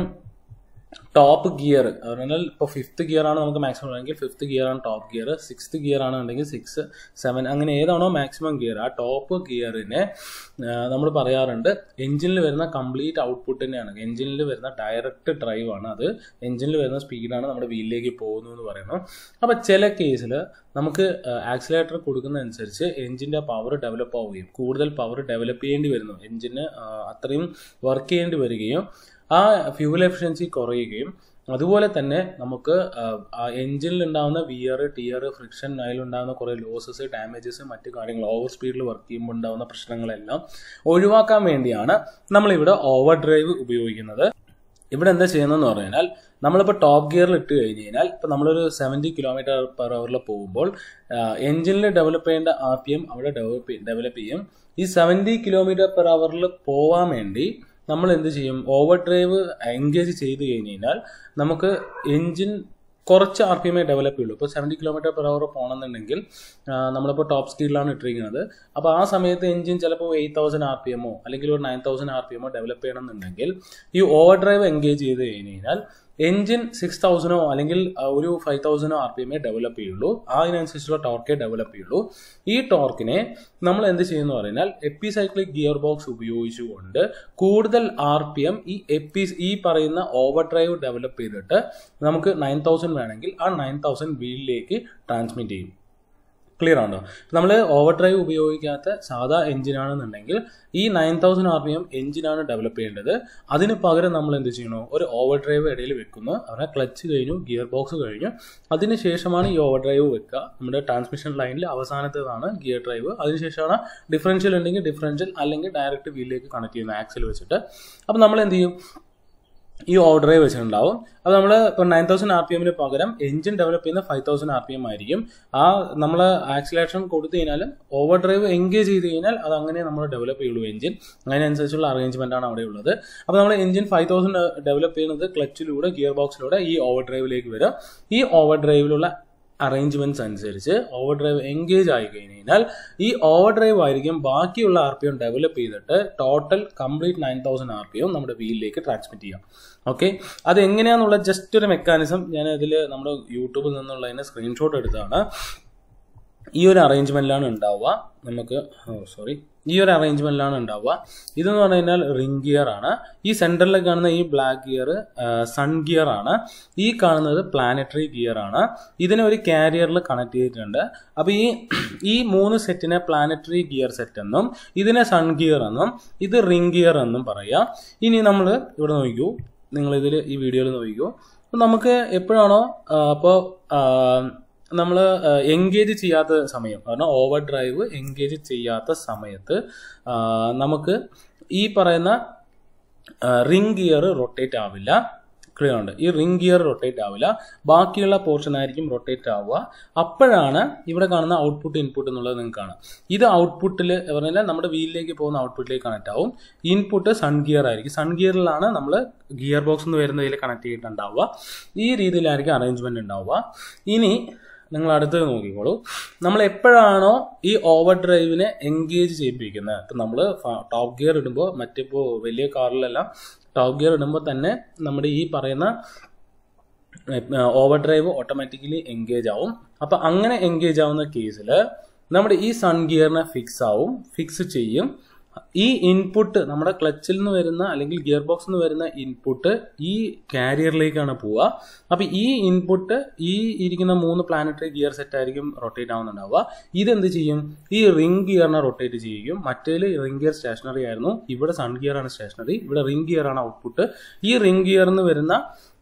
ടോപ്പ് ഗിയർ പറഞ്ഞാൽ ഇപ്പോൾ ഫിഫ്ത്ത് ഗിയർ ആണ് നമുക്ക് മാക്സിമം ഉള്ളതെങ്കിൽ ഫിഫ്ത്ത് ഗിയർ ആണ് ടോപ്പ് ഗിയർ സിക്സ്ത് ഗിയർ ആണെന്നുണ്ടെങ്കിൽ സിക്സ് സെവൻ അങ്ങനെ ഏതാണോ മാക്സിമം ഗിയർ ആ ടോപ്പ് ഗിയറിനെ നമ്മൾ പറയാറുണ്ട് എഞ്ചിനിൽ വരുന്ന കംപ്ലീറ്റ് ഔട്ട്പുട്ട് തന്നെയാണ് എഞ്ചിനിൽ വരുന്ന ഡയറക്റ്റ് ഡ്രൈവ് ആണ് അത് എഞ്ചിനിൽ വരുന്ന സ്പീഡാണ് നമ്മുടെ വീലിലേക്ക് പോകുന്നു എന്ന് പറയുന്നത് അപ്പോൾ ചില കേസിൽ നമുക്ക് ആക്സിലേറ്റർ കൊടുക്കുന്ന അനുസരിച്ച് എഞ്ചിൻ്റെ പവർ ഡെവലപ്പ് ആവുകയും കൂടുതൽ പവർ ഡെവലപ്പ് ചെയ്യേണ്ടി വരുന്നു എഞ്ചിന് അത്രയും വർക്ക് ചെയ്യേണ്ടി വരികയും ആ ഫ്യൂവൽ എഫിഷ്യൻസി കുറയുകയും അതുപോലെ തന്നെ നമുക്ക് ആ എഞ്ചിനിൽ ഉണ്ടാകുന്ന വിയർ ടിയർ ഫ്രിക്ഷൻ അതിലുണ്ടാകുന്ന കുറേ ലോസസ് ഡാമേജസ് മറ്റു കാര്യങ്ങൾ ഓവർ സ്പീഡിൽ വർക്ക് ചെയ്യുമ്പോൾ ഉണ്ടാകുന്ന പ്രശ്നങ്ങളെല്ലാം ഒഴിവാക്കാൻ വേണ്ടിയാണ് നമ്മളിവിടെ ഓവർ ഡ്രൈവ് ഉപയോഗിക്കുന്നത് ഇവിടെ എന്താ ചെയ്യുന്നതെന്ന് പറഞ്ഞാൽ നമ്മളിപ്പോൾ ടോപ്പ് ഗിയറിൽ ഇട്ട് കഴിഞ്ഞ് കഴിഞ്ഞാൽ ഇപ്പോൾ നമ്മളൊരു സെവൻറ്റി കിലോമീറ്റർ പെർ അവറിൽ പോകുമ്പോൾ എഞ്ചിനിൽ ഡെവലപ്പ് ചെയ്യേണ്ട ആർ പി എം അവിടെ ഡെവലപ്പ് ഡെവലപ്പ് ചെയ്യും ഈ സെവൻറ്റി കിലോമീറ്റർ പെർ അവറിൽ പോവാൻ വേണ്ടി നമ്മൾ എന്ത് ചെയ്യും ഓവർ ഡ്രൈവ് എൻഗേജ് ചെയ്ത് കഴിഞ്ഞ് കഴിഞ്ഞാൽ നമുക്ക് എൻജിൻ കുറച്ച് ആർ പി എമ്മേ ഡെവലപ്പ് ചെയ്യുള്ളൂ ഇപ്പോൾ സെവൻറ്റി കിലോമീറ്റർ പെർ അവർ പോകണമെന്നുണ്ടെങ്കിൽ നമ്മളിപ്പോൾ ടോപ്പ് സ്പീഡിലാണ് ഇട്ടിരിക്കുന്നത് അപ്പോൾ ആ സമയത്ത് എഞ്ചിൻ ചിലപ്പോൾ എയ്റ്റ് തൗസൻഡ് ആർ പി എമ്മോ അല്ലെങ്കിൽ ഒരു നയൻ തൗസൻഡ് ആർ പി എമ്മോ ഡെവലപ്പ് ചെയ്യണമെന്നുണ്ടെങ്കിൽ ഈ ഓവർ ഡ്രൈവ് എൻഗേജ് ചെയ്ത് കഴിഞ്ഞ് കഴിഞ്ഞാൽ എഞ്ചിൻ സിക്സ് തൗസൻഡോ അല്ലെങ്കിൽ ഒരു ഫൈവ് തൗസൻഡോ ആർ പി എമ്മേ ഡെവലപ്പ് ചെയ്യുള്ളൂ അതിനനുസരിച്ചുള്ള ടോർക്കേ ഡെവലപ്പ് ചെയ്യുള്ളൂ ഈ ടോർക്കിനെ നമ്മൾ എന്ത് ചെയ്യുന്നു പറഞ്ഞാൽ എപ്പിസൈക്ലിക് ഗിയർ ബോക്സ് ഉപയോഗിച്ചുകൊണ്ട് കൂടുതൽ ആർ പി എം ഈ എപ്പി ഈ പറയുന്ന ഓവർ ഡ്രൈവ് ഡെവലപ്പ് ചെയ്തിട്ട് നമുക്ക് നയൻ തൗസൻഡ് വേണമെങ്കിൽ ആ നയൻ തൗസൻഡ് വീലിലേക്ക് ട്രാൻസ്മിറ്റ് ചെയ്യും ക്ലിയർ ആണോ നമ്മൾ ഓവർ ഡ്രൈവ് ഉപയോഗിക്കാത്ത സാധാ എഞ്ചിനാണെന്നുണ്ടെങ്കിൽ ഈ nine thousand R P M എഞ്ചിനാണ് ഡെവലപ്പ് ചെയ്യേണ്ടത് അതിന് പകരം നമ്മൾ എന്ത് ചെയ്യണോ ഒരു ഓവർ ഡ്രൈവ് ഇടയിൽ വെക്കുന്നു അവരെ ക്ലച്ച് കഴിഞ്ഞു ഗിയർ ബോക്സ് കഴിഞ്ഞു അതിന് ശേഷമാണ് ഈ ഓവർ ഡ്രൈവ് വെക്കുക നമ്മുടെ ട്രാൻസ്മിഷൻ ലൈനിൽ അവസാനത്തേതാണ് ഗിയർ ഡ്രൈവ് അതിനുശേഷമാണ് ഡിഫറൻഷ്യൽ ഉണ്ടെങ്കിൽ ഡിഫറൻഷ്യൽ അല്ലെങ്കിൽ ഡയറക്റ്റ് വീലിലേക്ക് കണക്ട് ചെയ്യുന്ന ആക്സിൽ വെച്ചിട്ട് അപ്പോൾ നമ്മൾ എന്ത് ചെയ്യും ഈ ഓവർ ഡ്രൈവ് വെച്ചിട്ടുണ്ടാവും അപ്പോൾ നമ്മൾ ഇപ്പോൾ നയൻ തൗസൻഡ് ആർ പി എമ്മിന് പകരം എഞ്ചിൻ ഡെവലപ്പ് ചെയ്യുന്ന five thousand R P M ആയിരിക്കും ആ നമ്മൾ ആക്സിലേഷൻ കൊടുത്തു കഴിഞ്ഞാൽ ഓവർ ഡ്രൈവ് എൻഗേജ് ചെയ്ത് കഴിഞ്ഞാൽ അത് അങ്ങനെ നമ്മൾ ഡെവലപ്പ് ചെയ്യുള്ളൂ എഞ്ചിൻ അതിനനുസരിച്ചുള്ള അറേഞ്ച്മെന്റ് ആണ് അവിടെ ഉള്ളത് അപ്പോൾ നമ്മൾ എഞ്ചിൻ ഫൈവ് തൗസൻഡ് ഡെവലപ്പ് ചെയ്യുന്നത് ക്ലച്ചിലൂടെ ഗിയർ ബോക്സിലൂടെ ഈ ഓവർ ഡ്രൈവിലേക്ക് വരും ഈ ഓവർ ഡ്രൈവിലുള്ള അറേഞ്ച്മെന്റ്സ് അനുസരിച്ച് ഓവർ ഡ്രൈവ് എൻഗേജ് ആയി കഴിഞ്ഞ് കഴിഞ്ഞാൽ ഈ ഓവർ ഡ്രൈവ് ആയിരിക്കും ബാക്കിയുള്ള ആർ പി എം ഡെവലപ്പ് ചെയ്തിട്ട് total complete nine thousand R P M നമ്മുടെ വീലിലേക്ക് ട്രാൻസ്മിറ്റ് ചെയ്യാം ഓക്കെ അത് എങ്ങനെയാണെന്നുള്ള ജസ്റ്റ് ഒരു മെക്കാനിസം ഞാൻ ഇതിൽ നമ്മുടെ യൂട്യൂബിൽ നിന്നുള്ളതിന് സ്ക്രീൻഷോട്ട് എടുത്താണ് ഈ ഒരു അറേഞ്ച്മെന്റിലാണ് ഉണ്ടാവുക നമുക്ക് സോറി ഈ ഒരു അറേഞ്ച്മെന്റിലാണ് ഉണ്ടാവുക ഇതെന്ന് പറഞ്ഞു കഴിഞ്ഞാൽ റിംഗ് ഗിയർ ആണ് ഈ സെന്ററിൽ കാണുന്ന ഈ ബ്ലാക്ക് ഗിയർ സൺ ഗിയർ ആണ് ഈ കാണുന്നത് പ്ലാനറ്ററി ഗിയർ ആണ് ഇതിനെ ഒരു കാരിയറിൽ കണക്ട് ചെയ്തിട്ടുണ്ട് അപ്പോൾ ഈ ഈ മൂന്ന് സെറ്റിനെ പ്ലാനറ്ററി ഗിയർ സെറ്റ് എന്നും ഇതിനെ സൺ ഗിയർ എന്നും ഇത് റിംഗ് ഗിയർ എന്നും പറയാം ഇനി നമ്മൾ ഇവിടെ നോക്കൂ നിങ്ങൾ ഇതിൽ ഈ വീഡിയോയിൽ നോക്കിക്കോ അപ്പോൾ നമുക്ക് എപ്പോഴാണോ അപ്പോൾ നമ്മൾ എൻഗേജ് ചെയ്യാത്ത സമയം കാരണം ഓവർ ഡ്രൈവ് എൻഗേജ് ചെയ്യാത്ത സമയത്ത് നമുക്ക് ഈ പറയുന്ന റിംഗ് ഗിയർ റൊട്ടേറ്റ് ആവില്ല ക്ലിയർ ഉണ്ട് ഈ റിംഗ് ഗിയർ റൊട്ടേറ്റ് ആവില്ല ബാക്കിയുള്ള പോർഷൻ ആയിരിക്കും റൊട്ടേറ്റ് ആവുക അപ്പോഴാണ് ഇവിടെ കാണുന്ന ഔട്ട്പുട്ട് ഇൻപുട്ട് എന്നുള്ളത് നിങ്ങൾക്ക് കാണാം ഇത് ഔട്ട്പുട്ടിൽ പറഞ്ഞാൽ നമ്മുടെ വീലിലേക്ക് പോകുന്ന ഔട്ട്പുട്ടിലേക്ക് കണക്ട് ആവും ഇൻപുട്ട് സൺ ഗിയർ ആയിരിക്കും സൺ ഗിയറിലാണ് നമ്മൾ ഗിയർ ബോക്സ് എന്ന് വരുന്നതിൽ കണക്ട് ചെയ്തിട്ടുണ്ടാവുക ഈ രീതിയിലായിരിക്കും അറേഞ്ച്മെന്റ് ഉണ്ടാവുക ഇനി നിങ്ങൾ അടുത്തത് നോക്കിക്കോളൂ നമ്മൾ എപ്പോഴാണോ ഈ ഓവർ ഡ്രൈവിനെ എൻഗേജ് ചെയ്യിപ്പിക്കുന്നത് ഇപ്പം നമ്മൾ ടോപ്പ് ഗിയർ ഇടുമ്പോൾ മറ്റിപ്പോൾ വലിയ കാറിലെല്ലാം ടോപ്പ് ഗിയർ ഇടുമ്പോൾ തന്നെ നമ്മുടെ ഈ പറയുന്ന ഓവർ ഡ്രൈവ് ഓട്ടോമാറ്റിക്കലി എൻഗേജ് ആവും അപ്പം അങ്ങനെ എൻഗേജ് ആവുന്ന കേസിൽ നമ്മുടെ ഈ സൺ ഗിയറിനെ ഫിക്സ് ആവും ഫിക്സ് ചെയ്യും ഈ ഇൻപുട്ട് നമ്മുടെ ക്ലച്ചിൽ നിന്ന് വരുന്ന അല്ലെങ്കിൽ ഗിയർ ബോക്സിൽ നിന്ന് വരുന്ന ഇൻപുട്ട് ഈ കാരിയറിലേക്കാണ് പോവുക അപ്പൊ ഈ ഇൻപുട്ട് ഈ ഇരിക്കുന്ന മൂന്ന് പ്ലാനറ്ററി ഗിയർ സെറ്റ് ആയിരിക്കും റൊട്ടേറ്റ് ആവുന്നുണ്ടാവുക ഇതെന്ത് ചെയ്യും ഈ റിംഗ് ഗിയറിനെ റൊട്ടേറ്റ് ചെയ്യും മറ്റേല് റിംഗ് ഗിയർ സ്റ്റേഷനറി ആയിരുന്നു ഇവിടെ സൺ ഗിയർ ആണ് സ്റ്റേഷനറി ഇവിടെ റിംഗ് ഗിയർ ആണ് ഔട്ട്പുട്ട് ഈ റിംഗ് ഗിയറിൽ നിന്ന് വരുന്ന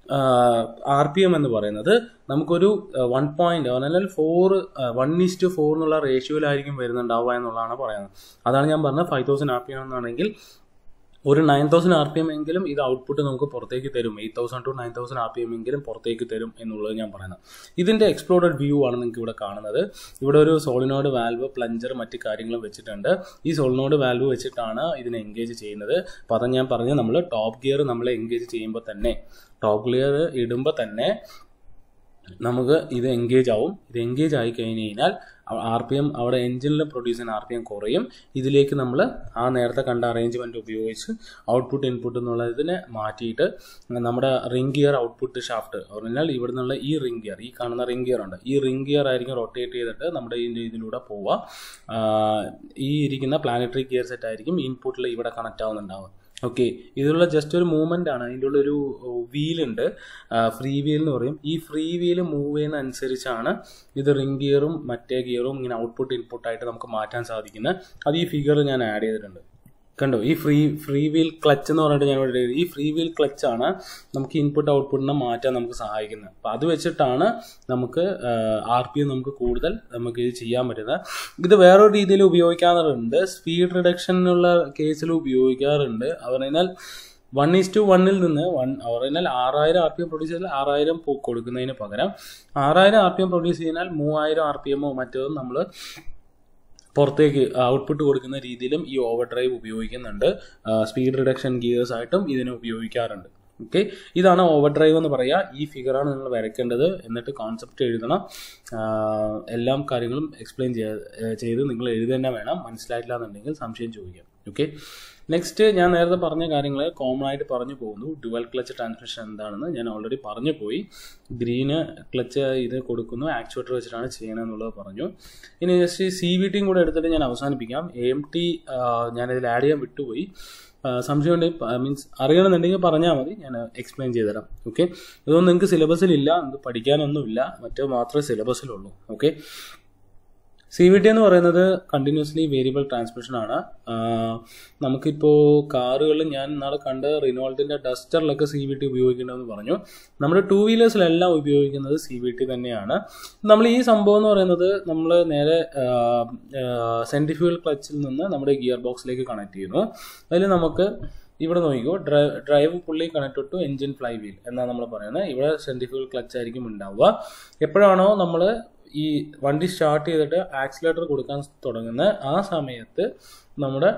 ആർ പി എം എന്ന് പറയുന്നത് നമുക്കൊരു വൺ പോയിന്റ് അല്ലെങ്കിൽ ഫോർ വൺ ഈസ്റ്റ് ഫോർ എന്നുള്ള റേഷ്യോയിലായിരിക്കും വരുന്നുണ്ടാവുക എന്നുള്ളതാണ് പറയുന്നത് അതാണ് ഞാൻ പറഞ്ഞത് five thousand R P M എന്നാണെങ്കിൽ ഒരു nine thousand R P M എങ്കിലും ഇത് ഔട്ട്പുട്ട് നമുക്ക് പുറത്തേക്ക് തരും eight thousand to nine thousand R P M എങ്കിലും പുറത്തേക്ക് തരും എന്നുള്ളത് ഞാൻ പറയുന്നത് ഇതിന്റെ എക്സ്പ്ലോർഡ് വ്യൂ ആണ് നിങ്ങൾക്ക് ഇവിടെ കാണുന്നത് ഇവിടെ ഒരു സോളിനോഡ് വാൽവ് പ്ലഞ്ചർ മറ്റ് കാര്യങ്ങളും വെച്ചിട്ടുണ്ട് ഈ സോളിനോഡ് വാൽവ് വെച്ചിട്ടാണ് ഇതിനെ എൻഗേജ് ചെയ്യുന്നത് അപ്പോൾ അത് ഞാൻ പറഞ്ഞത് നമ്മൾ ടോപ്പ് ഗിയർ നമ്മൾ എൻഗേജ് ചെയ്യുമ്പോൾ തന്നെ ടോപ്പ് ഗിയർ ഇടുമ്പോൾ തന്നെ നമുക്ക് ഇത് എൻഗേജ് ആവും ഇത് എൻഗേജ് ആയി കഴിഞ്ഞ് കഴിഞ്ഞാൽ ആർ പി എം അവിടെ എഞ്ചിനിൽ പ്രൊഡ്യൂസ് ചെയ്യുന്ന ആർ പി എം കുറയും ഇതിലേക്ക് നമ്മൾ ആ നേരത്തെ കണ്ട അറേഞ്ച്മെന്റ് ഉപയോഗിച്ച് ഔട്ട്പുട്ട് ഇൻപുട്ട് എന്നുള്ളതിനെ മാറ്റിയിട്ട് നമ്മുടെ റിംഗ് ഗിയർ ഔട്ട്പുട്ട് ഷാഫ്റ്റ് പറഞ്ഞാൽ ഇവിടെ നിന്നുള്ള ഈ റിംഗ് ഗിയർ ഈ കാണുന്ന റിംഗ് ഗിയർ ഉണ്ട് ഈ റിംഗ് ഗിയർ ആയിരിക്കും റൊട്ടേറ്റ് ചെയ്തിട്ട് നമ്മുടെ ഇതിൻ്റെ ഇതിലൂടെ പോവുക ഈ ഇരിക്കുന്ന പ്ലാനറ്ററി ഗിയർ സെറ്റ് ആയിരിക്കും ഇൻപുട്ടിൽ ഇവിടെ കണക്ട് ആവുന്നുണ്ടാവുക ഓക്കെ ഇതിലുള്ള ജസ്റ്റ് ഒരു മൂവ്മെന്റ് ആണ് അതിൻ്റെ ഉള്ള ഒരു വീൽ ഉണ്ട് ഫ്രീ വീൽ എന്ന് പറയും ഈ ഫ്രീ വീൽ മൂവ് ചെയ്യുന്ന അനുസരിച്ചാണ് ഇത് റിംഗ് ഗിയറും മറ്റേ ഗിയറും ഇങ്ങനെ ഔട്ട്പുട്ട് ഇൻപുട്ട് ആയിട്ട് നമുക്ക് മാറ്റാൻ സാധിക്കുന്നത് അത് ഈ ഫിഗർ ഞാൻ ആഡ് ചെയ്തിട്ടുണ്ട് കണ്ടോ ഈ ഫ്രീ ഫ്രീ വീൽ ക്ലച്ച് എന്ന് പറഞ്ഞിട്ട് ഞാൻ ഇവിടെ ഈ ഫ്രീ വീൽ ക്ലച്ച് ആണ് നമുക്ക് ഇൻപുട്ട് ഔട്ട്പുട്ടിനെ മാറ്റാൻ നമുക്ക് സഹായിക്കുന്നത് അപ്പം അത് വെച്ചിട്ടാണ് നമുക്ക് ആർ പി എം നമുക്ക് കൂടുതൽ നമുക്ക് ഇത് ചെയ്യാൻ പറ്റുന്നത് ഇത് വേറൊരു രീതിയിൽ ഉപയോഗിക്കാറുണ്ട് സ്പീഡ് റിഡക്ഷനുള്ള കേസിൽ ഉപയോഗിക്കാറുണ്ട് പറഞ്ഞാൽ വൺ ഈസ് ടു വണ്ണിൽ നിന്ന് വൺ പറഞ്ഞാൽ ആറായിരം ആർ പി എം പ്രൊഡ്യൂസ് ചെയ്താൽ ആറായിരം കൊടുക്കുന്നതിന് പകരം ആറായിരം ആർ പി എം പ്രൊഡ്യൂസ് ചെയ്താൽ മൂവായിരം ആർ പി എമ്മോ മറ്റോ നമ്മൾ പുറത്തേക്ക് ഔട്ട്പുട്ട് കൊടുക്കുന്ന രീതിയിലും ഈ ഓവർ ഡ്രൈവ് ഉപയോഗിക്കുന്നുണ്ട് സ്പീഡ് റിഡക്ഷൻ ഗിയേഴ്സ് ആയിട്ടും ഇതിനെ ഉപയോഗിക്കാറുണ്ട് ഓക്കെ ഇതാണ് ഓവർ ഡ്രൈവ് എന്ന് പറയുക ഈ ഫിഗറാണ് നിങ്ങൾ വരയ്ക്കേണ്ടത് എന്നിട്ട് കോൺസെപ്റ്റ് എഴുതണം എല്ലാം കാര്യങ്ങളും എക്സ്പ്ലെയിൻ ചെയ്ത് നിങ്ങൾ എഴുതി തന്നെ വേണം മനസ്സിലായിട്ടില്ല എന്നുണ്ടെങ്കിൽ സംശയം ചോദിക്കാം ഓക്കെ നെക്സ്റ്റ് ഞാൻ നേരത്തെ പറഞ്ഞ കാര്യങ്ങൾ കോമൺ ആയിട്ട് പറഞ്ഞു പോകുന്നു ഡുവൽ ക്ലച്ച് ട്രാൻസ്മിഷൻ എന്താണെന്ന് ഞാൻ ഓൾറെഡി പറഞ്ഞു പോയി ഗ്രീന് ക്ലച്ച് ഇത് കൊടുക്കുന്നു ആക്ച്വേറ്റർ വെച്ചിട്ടാണ് ചെയ്യണമെന്നുള്ളത് പറഞ്ഞു ഇനി ജസ്റ്റ് സി വി ടിയും കൂടെ എടുത്തിട്ട് ഞാൻ അവസാനിപ്പിക്കാം എ എം ടി ഞാനിതിൽ ആഡ് ചെയ്യാൻ വിട്ടുപോയി സംശയം ഉണ്ടെങ്കിൽ മീൻസ് അറിയണമെന്നുണ്ടെങ്കിൽ പറഞ്ഞാൽ മതി ഞാൻ എക്സ്പ്ലെയിൻ ചെയ്തുതരാം ഓക്കെ ഇതൊന്നും നിങ്ങൾക്ക് സിലബസിലില്ല നിങ്ങൾക്ക് പഠിക്കാനൊന്നുമില്ല മറ്റോ മാത്രമേ സിലബസിലുള്ളൂ ഓക്കെ സി വി ടി എന്ന് പറയുന്നത് കണ്ടിന്യൂസ്ലി വേരിയബിൾ ട്രാൻസ്മിഷൻ ആണ് നമുക്കിപ്പോൾ കാറുകളിൽ ഞാൻ നാളെ കണ്ട റിനോൾട്ടിൻ്റെ ഡസ്റ്ററിലൊക്കെ സി വി ടി ഉപയോഗിക്കേണ്ടതെന്ന് പറഞ്ഞു നമ്മുടെ ടൂ വീലേഴ്സിലെല്ലാം ഉപയോഗിക്കുന്നത് സി വി ടി തന്നെയാണ് നമ്മൾ ഈ സംഭവം എന്ന് പറയുന്നത് നമ്മൾ നേരെ സെൻട്രിഫ്യൂൽ ക്ലച്ചിൽ നിന്ന് നമ്മുടെ ഗിയർ ബോക്സിലേക്ക് കണക്ട് ചെയ്യുന്നു അതിൽ നമുക്ക് ഇവിടെ നോക്കിക്കോ drive drive pulley connect to engine flywheel എന്നാണ് നമ്മൾ പറയുന്നത് ഇവിടെ സെൻട്രിഫ്യൂൽ ക്ലച്ച് ആയിരിക്കും ഉണ്ടാവുക എപ്പോഴാണോ നമ്മൾ ഈ വണ്ടി സ്റ്റാർട്ട് ചെയ്തിട്ട് ആക്സിലേറ്റർ കൊടുക്കാൻ തുടങ്ങുന്ന ആ സമയത്ത് നമ്മുടെ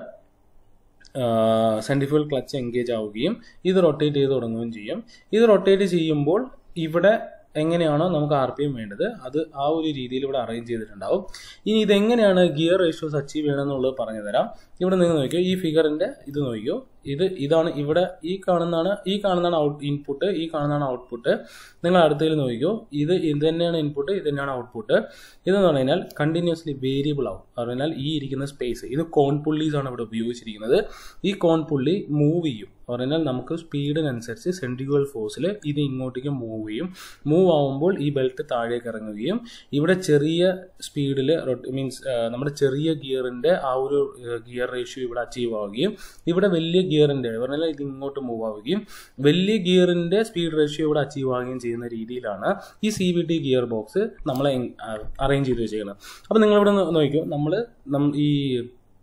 സെൻട്രിഫ്യൂൽ ക്ലച്ച് എൻഗേജ് ആവുകയും ഇത് റൊട്ടേറ്റ് ചെയ്ത് തുടങ്ങുകയും ചെയ്യും ഇത് റൊട്ടേറ്റ് ചെയ്യുമ്പോൾ ഇവിടെ എങ്ങനെയാണോ നമുക്ക് ആർ പി എം വേണ്ടത് അത് ആ ഒരു രീതിയിൽ ഇവിടെ അറേഞ്ച് ചെയ്തിട്ടുണ്ടാവും ഇനി ഇതെങ്ങനെയാണ് ഗിയർ റേഷ്യോസ് അച്ചീവ് ചെയ്യണമെന്നുള്ളത് പറഞ്ഞു തരാം ഇവിടെ നിങ്ങൾ നോക്കിയോ ഈ ഫിഗറിന്റെ ഇത് നോക്കിയോ ഇത് ഇതാണ് ഇവിടെ ഈ കാണുന്നതാണ് ഈ കാണുന്നതാണ് ഔട്ട് ഇൻപുട്ട് ഈ കാണുന്നതാണ് ഔട്ട്പുട്ട് നിങ്ങൾ അടുത്തതിൽ നോക്കിയോ ഇത് ഇത് തന്നെയാണ് ഇൻപുട്ട് ഇത് തന്നെയാണ് ഔട്ട്പുട്ട് ഇതെന്ന് പറഞ്ഞു കഴിഞ്ഞാൽ കണ്ടിന്യൂസ്ലി വേരിയബിൾ ആവും പറഞ്ഞാൽ ഈ ഇരിക്കുന്ന സ്പേസ് ഇത് കോൺ പുള്ളീസ് ആണ് ഇവിടെ ഉപയോഗിച്ചിരിക്കുന്നത് ഈ കോൺ പുള്ളി മൂവ് ചെയ്യും പറഞ്ഞാൽ നമുക്ക് സ്പീഡിനനുസരിച്ച് സെൻട്രിഗുവൽ ഫോഴ്സിൽ ഇത് ഇങ്ങോട്ടേക്ക് മൂവ് ചെയ്യും മൂവ് ആവുമ്പോൾ ഈ ബെൽറ്റ് താഴേക്ക് ഇറങ്ങുകയും ഇവിടെ ചെറിയ സ്പീഡിൽ മീൻസ് നമ്മുടെ ചെറിയ ഗിയറിന്റെ ആ ഒരു ഗിയർ റേഷ്യോ ഇവിടെ അച്ചീവ് ആവുകയും ഇവിടെ വലിയ ഗിയറിന്റെ പറഞ്ഞാൽ ഇത് ഇങ്ങോട്ട് മൂവ് ആവുകയും വലിയ ഗിയറിന്റെ സ്പീഡ് റേഷ്യോ ഇവിടെ അച്ചീവ് ആവുകയും ചെയ്യുന്ന രീതിയിലാണ് ഈ C V T gear box നമ്മൾ അറേഞ്ച് ചെയ്ത് വെച്ചേക്കുന്നത് അപ്പോൾ നിങ്ങളിവിടെ നോക്കിയോ നമ്മൾ ഈ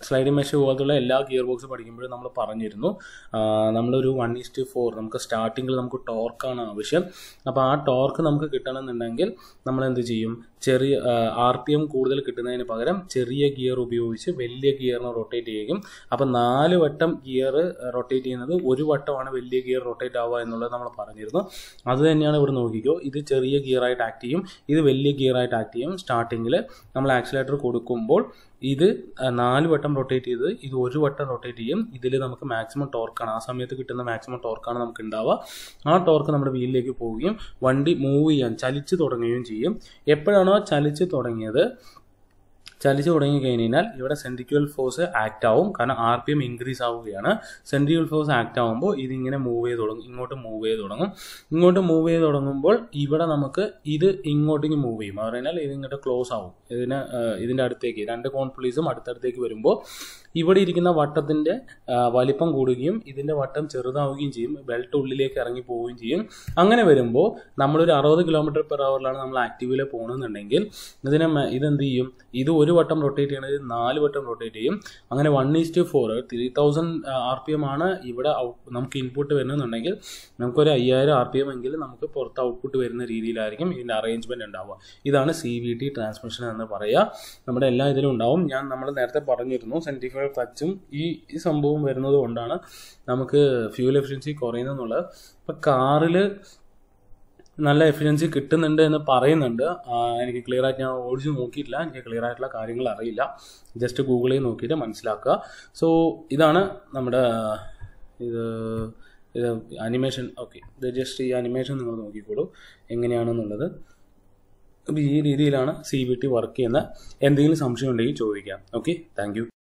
സ്ലൈഡിംഗ് മെഷ് പോലത്തുള്ള എല്ലാ ഗിയർ ബോക്സ് പഠിക്കുമ്പോഴും നമ്മൾ പറഞ്ഞിരുന്നു ആ, നമ്മളൊരു വൺ ഈസ്റ്റ് ഫോർ നമുക്ക് സ്റ്റാർട്ടിങ്ങിൽ നമുക്ക് ടോർക്കാണ് ആവശ്യം അപ്പോൾ ആ ടോർക്ക് നമുക്ക് കിട്ടണമെന്നുണ്ടെങ്കിൽ നമ്മൾ എന്ത് ചെയ്യും ചെറിയ ആർ പി എം കൂടുതൽ കിട്ടുന്നതിന് പകരം ചെറിയ ഗിയർ ഉപയോഗിച്ച് വലിയ ഗിയറിനെ റൊട്ടേറ്റ് ചെയ്യും അപ്പോൾ നാല് വട്ടം ഗിയർ റൊട്ടേറ്റ് ചെയ്യുന്നത് ഒരു വട്ടമാണ് വലിയ ഗിയർ റൊട്ടേറ്റ് ആവുക എന്നുള്ളത് നമ്മൾ പറഞ്ഞിരുന്നു അത് തന്നെയാണ് ഇവിടെ നോക്കിക്കോ ഇത് ചെറിയ ഗിയറായിട്ട് ആക്ട് ചെയ്യും ഇത് വലിയ ഗിയറായിട്ട് ആക്ട് ചെയ്യും സ്റ്റാർട്ടിങ്ങിൽ നമ്മൾ ആക്സിലേറ്റർ കൊടുക്കുമ്പോൾ ഇത് ആ, നാല് വട്ടം റൊട്ടേറ്റ് ചെയ്ത് ഇത് ഒരു വട്ടം റൊട്ടേറ്റ് ചെയ്യും ഇതിൽ നമുക്ക് മാക്സിമം ടോർക്കാണ് ആ സമയത്ത് കിട്ടുന്ന മാക്സിമം ടോർക്കാണ് നമുക്ക് ഉണ്ടാവുക ആ ടോർക്ക് നമ്മുടെ വീലിലേക്ക് പോവുകയും വണ്ടി മൂവ് ചെയ്യാൻ ചലിച്ച് തുടങ്ങുകയും ചെയ്യും എപ്പോഴാണോ ചലിച്ച് തുടങ്ങിയത് ചലിച്ച് തുടങ്ങി കഴിഞ്ഞാൽ ഇവിടെ സെൻട്രിക്യുവൽ ഫോഴ്സ് ആക്ട് ആവും കാരണം ആർ പി എം ഇൻക്രീസ് ആവുകയാണ് സെൻട്രിക്യുവൽ ഫോഴ്സ് ആക്ട് ആവുമ്പോൾ ഇതിങ്ങനെ മൂവ് ചെയ്ത് തുടങ്ങും ഇങ്ങോട്ട് മൂവ് ചെയ്ത് തുടങ്ങും ഇങ്ങോട്ട് മൂവ് ചെയ്ത് തുടങ്ങുമ്പോൾ ഇവിടെ നമുക്ക് ഇത് ഇങ്ങോട്ടേക്ക് മൂവ് ചെയ്യും അത് പറഞ്ഞാൽ ഇത് ഇങ്ങോട്ട് ക്ലോസ് ആവും ഇതിന് ആ, ഇതിൻ്റെ അടുത്തേക്ക് രണ്ട് കോൺഫ്ലീസും അടുത്തടുത്തേക്ക് വരുമ്പോൾ ഇവിടെ ഇരിക്കുന്ന വട്ടത്തിൻ്റെ ആ, വലിപ്പം കൂടുകയും ഇതിൻ്റെ വട്ടം ചെറുതാവുകയും ചെയ്യും ബെൽറ്റ് ഉള്ളിലേക്ക് ഇറങ്ങി പോവുകയും ചെയ്യും അങ്ങനെ വരുമ്പോൾ നമ്മളൊരു അറുപത് കിലോമീറ്റർ പെർ അവറിലാണ് നമ്മൾ ആക്റ്റീവിൽ പോകണമെന്നുണ്ടെങ്കിൽ ഇതിനെ മ- ഇതെന്ത് ചെയ്യും ഇത് ഒരു വട്ടം റൊട്ടേറ്റ് ചെയ്യണത് നാല് വട്ടം റൊട്ടേറ്റ് ചെയ്യും അങ്ങനെ one is to four three thousand R P M ആണ് ഇവിടെ ഔ- നമുക്ക് ഇൻപുട്ട് വരുന്നുണ്ടെങ്കിൽ നമുക്കൊരു അയ്യായിരം ആർ പി എം എങ്കിലും നമുക്ക് പുറത്ത് ഔട്ട്പുട്ട് വരുന്ന രീതിയിലായിരിക്കും ഇതിൻ്റെ അറേഞ്ച്മെൻറ്റ് ഉണ്ടാവുക ഇതാണ് സി വി ടി ട്രാൻസ്മിഷൻ എന്ന് പറയുക നമ്മുടെ എല്ലാ ഇതിലും ഉണ്ടാവും ഞാൻ നമ്മൾ നേരത്തെ പറഞ്ഞിരുന്നു സെൻറ്റിഫൈഡ് ക്ലച്ചും ഈ ഈ സംഭവം വരുന്നത് കൊണ്ടാണ് നമുക്ക് ഫ്യൂൽ എഫിഷ്യൻസി കുറയുന്നതെന്നുള്ളത് ഇപ്പം കാറിൽ നല്ല എഫിഷ്യൻസി കിട്ടുന്നുണ്ട് എന്ന് പറയുന്നുണ്ട് ആ, എനിക്ക് ക്ലിയർ ആയിട്ട് ഞാൻ ഓടിച്ച് നോക്കിയിട്ടില്ല എനിക്ക് ക്ലിയർ ആയിട്ടുള്ള കാര്യങ്ങൾ അറിയില്ല ജസ്റ്റ് ഗൂഗിളിൽ നോക്കിയിട്ട് മനസ്സിലാക്കുക സോ ഇതാണ് നമ്മുടെ ഇത് ഇത് അനിമേഷൻ ഓക്കെ ഇത് ജസ്റ്റ് ഈ അനിമേഷൻ നിങ്ങൾ നോക്കിക്കോളൂ എങ്ങനെയാണെന്നുള്ളത് അപ്പോൾ ഈ രീതിയിലാണ് സി ബി ടി വർക്ക് ചെയ്യുന്നത് എന്തെങ്കിലും സംശയം ഉണ്ടെങ്കിൽ ചോദിക്കാം ഓക്കെ താങ്ക്